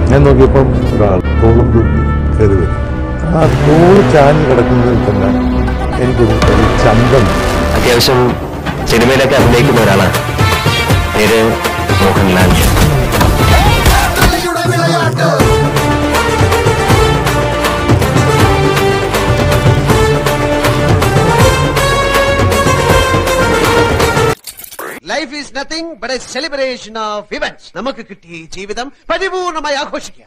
ഞാൻ നോക്കിയപ്പം ഒരാൾ തോളും തൂക്കി കയറി വരും ആ തോള് ചാഞ്ഞ് കിടക്കുന്നതിൽ തന്നെ എനിക്കൊരു ഒരു ചന്തം അത്യാവശ്യം സിനിമയിലൊക്കെ അഭിനയിക്കുന്ന ഒരാളാണ് പേര് Mohanlal life is nothing but a celebration of events നമുക്ക് കിട്ടിയ ഈ ജീവിതം പരിപൂർണമായി ആഘോഷിക്കാം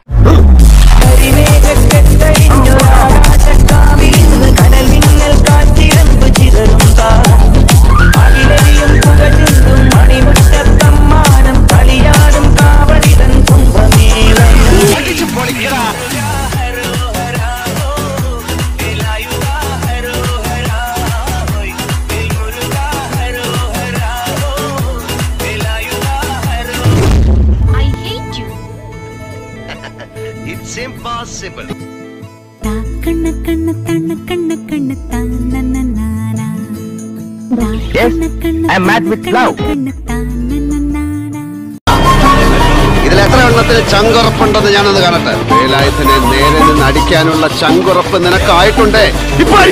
I hate you. It's impossible താ കണ്ണ കണ്ണ തണ്ണ കണ്ണ കണ്ണ താനനനാനാ. താ Yes, Kanna Kanna I am mad with Kanna love. കണ്ണ താനനനാനാ. ഇതിൽ എത്ര എണ്ണത്തിൽ ചങ്കുറപ്പുണ്ടെന്ന് ഞാനത് കാണട്ടെ വേലായുധനെ നേരെ നിന്ന് അടിക്കാനുള്ള ചങ്കുറപ്പ് നിനക്കായിട്ടുണ്ടേ ഇപ്പോൾ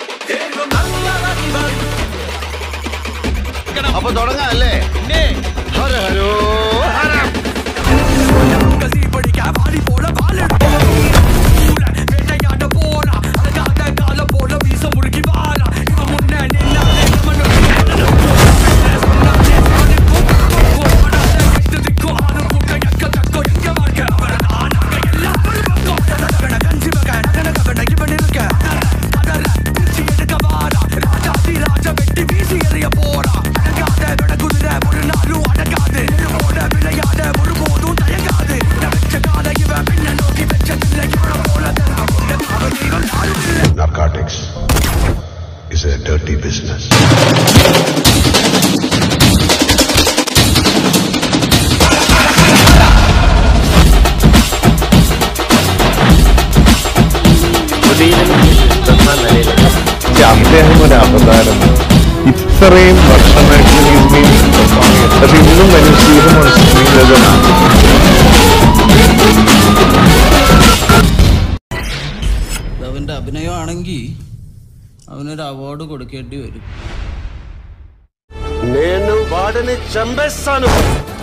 അപ്പൊ തുടങ്ങാം അല്ലേ Hara ഹരോ Hara Narcotics is a dirty business. പക്ഷെ അദ്ദേഹം ഒരു അവതാരം ഇത്രയും വർഷമായിട്ട് he's been performing it. പക്ഷെ ഇന്നും when you see him on screen there's an അവന്റെ അഭിനയമാണെങ്കിൽ അവനൊരു അവാർഡ് കൊടുക്കേണ്ടി വരും నేను వాడిని చంపేస్తాను